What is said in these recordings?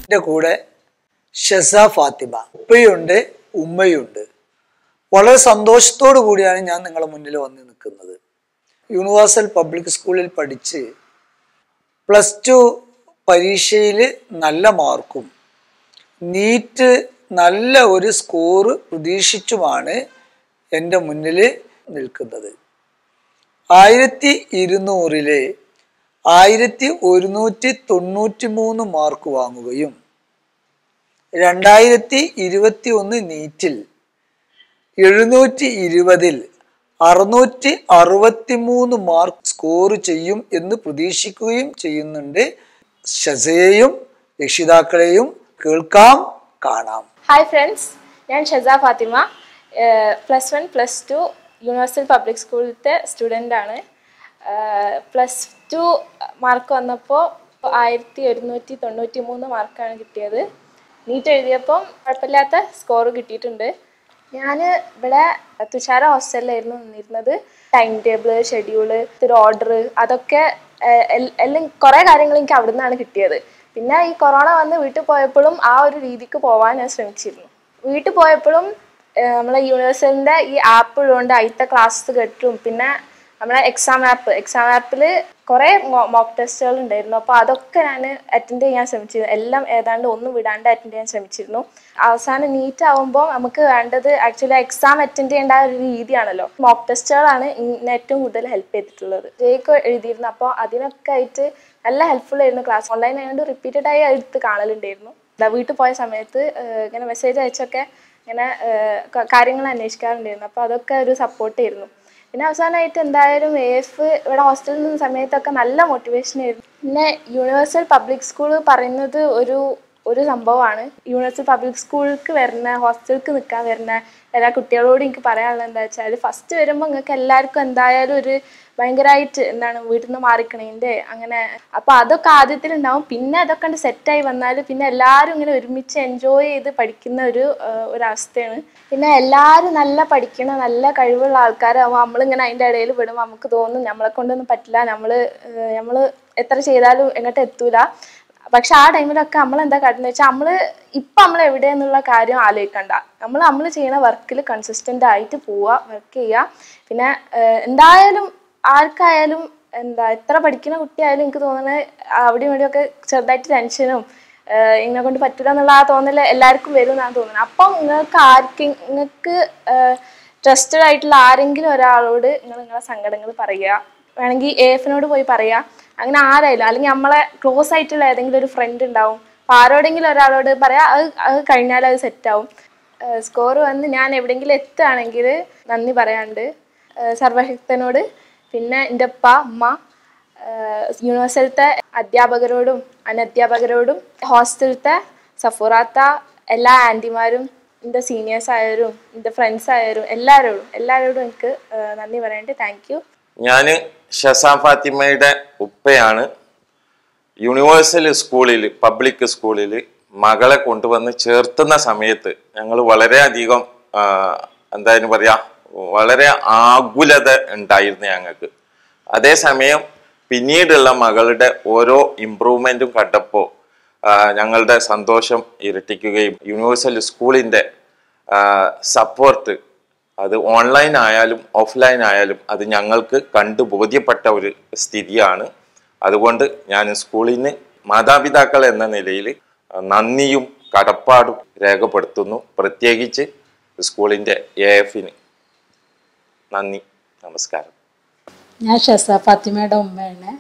എൻ്റെ കൂടെ ഷെസ ഫാത്തിമ ഉപ്പയുണ്ട് ഉമ്മയുണ്ട് വളരെ സന്തോഷത്തോടു കൂടിയാണ് ഞാൻ നിങ്ങളുടെ മുന്നിൽ വന്ന് നിൽക്കുന്നത് യൂണിവേഴ്സൽ പബ്ലിക് സ്കൂളിൽ പഠിച്ച് പ്ലസ് ടു പരീക്ഷയിൽ നല്ല മാർക്കും നീറ്റ് നല്ല ഒരു സ്കോറ് പ്രതീക്ഷിച്ചുമാണ് എൻ്റെ മുന്നിൽ നിൽക്കുന്നത് ആയിരത്തി ഇരുന്നൂറിലെ ആയിരത്തി ഒരുന്നൂറ്റി തൊണ്ണൂറ്റി മൂന്ന് മാർക്ക് വാങ്ങുകയും രണ്ടായിരത്തി ഇരുപത്തി ഒന്ന് നീറ്റിൽ എഴുന്നൂറ്റി ഇരുപതിൽ അറുന്നൂറ്റി അറുപത്തി മൂന്ന് മാർക്ക് സ്കോർ ചെയ്യും എന്ന് പ്രതീക്ഷിക്കുകയും ചെയ്യുന്നുണ്ട് ഷസയെയും രക്ഷിതാക്കളെയും കേൾക്കാം കാണാം ഹായ് ഫ്രണ്ട്സ് ഞാൻ Sheza Fathima plus one plus two universal public സ്കൂളിലത്തെ സ്റ്റുഡൻ്റ് ആണ് പ്ലസ് ടു മാർക്ക് വന്നപ്പോൾ ആയിരത്തി ഒരുന്നൂറ്റി തൊണ്ണൂറ്റി മൂന്ന് മാർക്കാണ് കിട്ടിയത് നീറ്റ് എഴുതിയപ്പം കുഴപ്പമില്ലാത്ത സ്കോർ കിട്ടിയിട്ടുണ്ട് ഞാൻ ഇവിടെ തുഷാര ഹോസ്റ്റലിലായിരുന്നു നിന്നിരുന്നത് ടൈം ടേബിൾ ഷെഡ്യൂള് ഒരു ഓർഡർ അതൊക്കെ ഏഹ്, എൽ- എല്ലാം കുറേ കാര്യങ്ങൾ എനിക്ക് അവിടെ നിന്നാണ് കിട്ടിയത് പിന്നെ ഈ കൊറോണ വന്ന് വീട്ടിൽ പോയപ്പോഴും ആ ഒരു രീതിക്ക് പോകാൻ ഞാൻ ശ്രമിച്ചിരുന്നു വീട്ടിൽ പോയപ്പോഴും ഏഹ്, നമ്മളെ യൂണിവേഴ്സലിൻ്റെ ഈ ആപ്പ് ഉള്ളതുകൊണ്ട് അതിലത്തെ ക്ലാസ് കേട്ടും പിന്നെ നമ്മളെ എക്സാം ആപ്പ് എക്സാം ആപ്പിൽ കുറേ മോക്ക് ടെസ്റ്റുകൾ ഉണ്ടായിരുന്നു അപ്പോൾ അതൊക്കെ ഞാൻ അറ്റൻഡ് ചെയ്യാൻ ശ്രമിച്ചിരുന്നു എല്ലാം ഏതാണ്ട് ഒന്നും വിടാണ്ട് അറ്റൻഡ് ചെയ്യാൻ ശ്രമിച്ചിരുന്നു അവസാനം നീറ്റ് ആവുമ്പോൾ നമുക്ക് വേണ്ടത് ആക്ച്വലി എക്സാം അറ്റൻഡ് ചെയ്യേണ്ട ആ ഒരു രീതിയാണല്ലോ മോക്ക് ടെസ്റ്റുകളാണ് ഇന്നെ ഏറ്റവും കൂടുതൽ ഹെൽപ്പ് ചെയ്തിട്ടുള്ളത് ജയിക്ക് എഴുതിയിരുന്നു അപ്പോൾ അതിനൊക്കെ ആയിട്ട് നല്ല ഹെൽപ്ഫുൾ ആയിരുന്നു ക്ലാസ് ഓൺലൈൻ ആയതുകൊണ്ട് റിപ്പീറ്റഡ് ആയി എടുത്ത് കാണലുണ്ടായിരുന്നു ദാ വീട്ടിൽ പോയ സമയത്ത് ഏഹ്, ഇങ്ങനെ മെസ്സേജ് അയച്ചൊക്കെ ഇങ്ങനെ ഏഹ്, ക- കാര്യങ്ങൾ അന്വേഷിക്കാറുണ്ടായിരുന്നു അപ്പോൾ അതൊക്കെ ഒരു സപ്പോർട്ട് ആയിരുന്നു പിന്നെ അവസാനമായിട്ട് എന്തായാലും എ എഫ് ഇവിടെ ഹോസ്റ്റലിൽ നിന്ന സമയത്തൊക്കെ നല്ല മോട്ടിവേഷൻ ആയിരുന്നു പിന്നെ യൂണിവേഴ്സൽ പബ്ലിക് സ്കൂൾ പറയുന്നത് ഒരു ഒരു സംഭവമാണ് യൂണിവേഴ്സൽ പബ്ലിക് സ്കൂളിലേക്ക് വരുന്ന ഹോസ്റ്റലിലേക്ക് നിൽക്കാൻ വരുന്ന എല്ലാ കുട്ടികളോടും എനിക്ക് പറയാനുള്ളത് എന്താ വെച്ചാൽ ഫസ്റ്റ് വരുമ്പോൾ നിങ്ങൾക്ക് എല്ലാവർക്കും എന്തായാലും ഒരു ഭയങ്കരമായിട്ട് എന്താണ് വീട്ടിൽ നിന്ന് മാറിക്കണേൻ്റെ അങ്ങനെ അപ്പോൾ അതൊക്കെ ആദ്യത്തിലുണ്ടാവും പിന്നെ അതൊക്കെ കണ്ട് സെറ്റായി വന്നാൽ പിന്നെ എല്ലാവരും ഇങ്ങനെ ഒരുമിച്ച് എൻജോയ് ചെയ്ത് പഠിക്കുന്ന ഒരു ആ, ഒരവസ്ഥയാണ് പിന്നെ എല്ലാവരും നല്ല പഠിക്കണ നല്ല കഴിവുള്ള ആൾക്കാരാകുമ്പോൾ നമ്മളിങ്ങനെ അതിൻ്റെ ഇടയിൽ വിടുമ്പോൾ നമുക്ക് തോന്നും നമ്മളെ കൊണ്ടൊന്നും പറ്റില്ല നമ്മൾ നമ്മൾ എത്ര ചെയ്താലും എങ്ങോട്ട് എത്തൂല പക്ഷെ ആ ടൈമിലൊക്കെ നമ്മൾ എന്താ കാട്ടുന്നത് വെച്ചാൽ നമ്മൾ ഇപ്പം നമ്മൾ എവിടെയെന്നുള്ള കാര്യം ആലോചിക്കണ്ട നമ്മൾ നമ്മൾ ചെയ്യുന്ന വർക്കിൽ കൺസിസ്റ്റൻ്റ് ആയിട്ട് പോവുക വർക്ക് ചെയ്യുക പിന്നെ ഏഹ്, എന്തായാലും ആർക്കായാലും എന്താ എത്ര പഠിക്കുന്ന കുട്ടിയായാലും എനിക്ക് തോന്നുന്നത് അവിടെയും ഇവിടെയൊക്കെ ചെറുതായിട്ട് ടെൻഷനും ഇങ്ങനെ കൊണ്ട് പറ്റില്ല എന്നുള്ള ആ തോന്നൽ എല്ലാവർക്കും വരും എന്നാണ് തോന്നുന്നത് അപ്പം നിങ്ങൾക്ക് ആർക്കും നിങ്ങൾക്ക് ട്രസ്റ്റഡ് ആയിട്ടുള്ള ആരെങ്കിലും ഒരാളോട് നിങ്ങൾ നിങ്ങളെ സങ്കടങ്ങൾ പറയുക വേണമെങ്കിൽ എ എഫിനോട് പോയി പറയുക അങ്ങനെ ആരായാലും അല്ലെങ്കിൽ നമ്മളെ ക്ലോസ് ആയിട്ടുള്ള ഏതെങ്കിലും ഒരു ഫ്രണ്ട് ഉണ്ടാവും അപ്പോൾ ആരോടെങ്കിലും ഒരാളോട് പറയാം അത് അത് കഴിഞ്ഞാൽ അത് സെറ്റാവും സ്കോർ വന്ന് ഞാൻ എവിടെയെങ്കിലും എത്തുകയാണെങ്കിൽ നന്ദി പറയാണ്ട് ഏഹ് സർവശക്തനോട് പിന്നെ എൻ്റെ ഉപ്പ അമ്മ ഏഹ് യൂണിവേഴ്സിലത്തെ അധ്യാപകരോടും അനധ്യാപകരോടും ഹോസ്റ്റലത്തെ സഫുറാത്ത എല്ലാ ആൻറ്റിമാരും എൻ്റെ സീനിയേഴ്സ് ആയവരും എൻ്റെ ഫ്രണ്ട്സ് ആയവരും എല്ലാവരോടും എല്ലാവരോടും എനിക്ക് ഏഹ് നന്ദി പറയേണ്ടത് താങ്ക് യു ഞാൻ ഷസാ ഫാത്തിമയുടെ ഉപ്പയാണ് യൂണിവേഴ്സൽ സ്കൂളിൽ പബ്ലിക് സ്കൂളിൽ മകളെ കൊണ്ടുവന്ന് ചേർത്തുന്ന സമയത്ത് ഞങ്ങൾ വളരെയധികം ആ, എന്തായാലും പറയാ വളരെ ആകുലത ഉണ്ടായിരുന്നു ഞങ്ങൾക്ക് അതേസമയം പിന്നീടുള്ള മകളുടെ ഓരോ ഇമ്പ്രൂവ്മെൻറ്റും കണ്ടപ്പോൾ ഞങ്ങളുടെ സന്തോഷം ഇരട്ടിക്കുകയും യൂണിവേഴ്സൽ സ്കൂളിൻ്റെ സപ്പോർട്ട് അത് ഓൺലൈൻ ആയാലും ഓഫ്ലൈൻ ആയാലും അത് ഞങ്ങൾക്ക് കണ്ടു ബോധ്യപ്പെട്ട ഒരു സ്ഥിതിയാണ് അതുകൊണ്ട് ഞാൻ സ്കൂളിന് മാതാപിതാക്കൾ എന്ന നിലയിൽ നന്ദിയും കടപ്പാടും രേഖപ്പെടുത്തുന്നു പ്രത്യേകിച്ച് സ്കൂളിൻ്റെ എ എഫിന് നന്ദി നമസ്കാരം ഞാൻ ഷെസ ഫാത്തിമയുടെ ഉമ്മയാണ്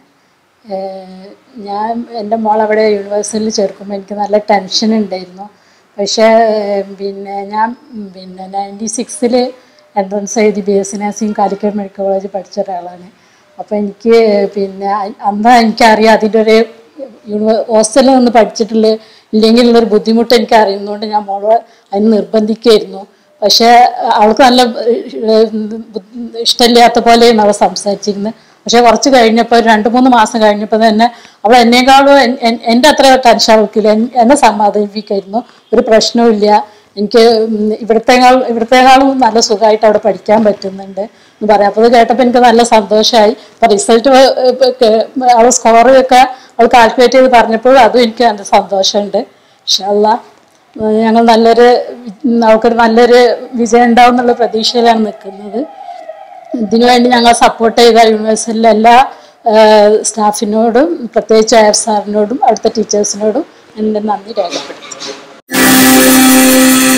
ഏഹ് ഞാൻ എൻ്റെ മോൾ അവിടെ യൂണിവേഴ്സിറ്റിയിൽ ചേർക്കുമ്പോൾ എനിക്ക് നല്ല ടെൻഷൻ ഉണ്ടായിരുന്നു പക്ഷേ ഏഹ് പിന്നെ ഞാൻ ഉം പിന്നെ നയൻറ്റി സിക്സിൽ എൻട്രൻസ് എഴുതി B S C nursing Calicut medical college പഠിച്ച ഒരാളാണ് അപ്പോൾ എനിക്ക് പിന്നെ അ- അന്ന് എനിക്കറിയാം അതിൻ്റെ ഒരു യൂണിവേ ഹോസ്റ്റലിൽ നിന്ന് പഠിച്ചിട്ടുള്ള ഇല്ലെങ്കിലുള്ളൊരു ബുദ്ധിമുട്ട് എനിക്ക് അറിയുന്നതുകൊണ്ട് ഞാൻ മോളെ അതിന് നിർബന്ധിക്കുമായിരുന്നു പക്ഷേ അവൾക്ക് നല്ല ഏഹ്, ഇഷ്ടമില്ലാത്ത പോലെയാണ് അവൾ സംസാരിച്ചിരുന്നത് പക്ഷേ കുറച്ച് കഴിഞ്ഞപ്പോൾ ഒരു രണ്ട് മൂന്ന് മാസം കഴിഞ്ഞപ്പോൾ തന്നെ അവൾ എന്നേക്കാളും എൻ- എൻ- എൻ്റെ അത്ര ടെൻഷൻ അവൾക്കില്ല എൻ- എന്നെ സമാധാനിപ്പിക്കായിരുന്നു ഒരു പ്രശ്നവുമില്ല എനിക്ക് ഉം ഇവിടത്തേക്കാൾ ഇവിടത്തേക്കാളും നല്ല സുഖമായിട്ട് അവിടെ പഠിക്കാൻ പറ്റുന്നുണ്ട് എന്ന് പറയാം അപ്പോൾ അത് കേട്ടപ്പോൾ എനിക്ക് നല്ല സന്തോഷമായി അപ്പോൾ റിസൾട്ട് അവൾ സ്കോറൊക്കെ അവൾ കാൽക്കുലേറ്റ് ചെയ്ത് പറഞ്ഞപ്പോഴും അതും എനിക്ക് നല്ല സന്തോഷമുണ്ട് ഇൻഷാല്ല ഞങ്ങൾ നല്ലൊരു അവൾക്കൊരു നല്ലൊരു വിജയം ഉണ്ടാവും എന്നുള്ള പ്രതീക്ഷയിലാണ് നിൽക്കുന്നത് ഇതിനുവേണ്ടി ഞങ്ങൾ സപ്പോർട്ട് ചെയ്ത യൂണിവേഴ്സിറ്റിയിലെ എല്ലാ സ്റ്റാഫിനോടും പ്രത്യേകിച്ച് അയർ സാറിനോടും അവിടുത്തെ ടീച്ചേഴ്സിനോടും എൻ്റെ നന്ദി രേഖപ്പെടുത്തുന്നു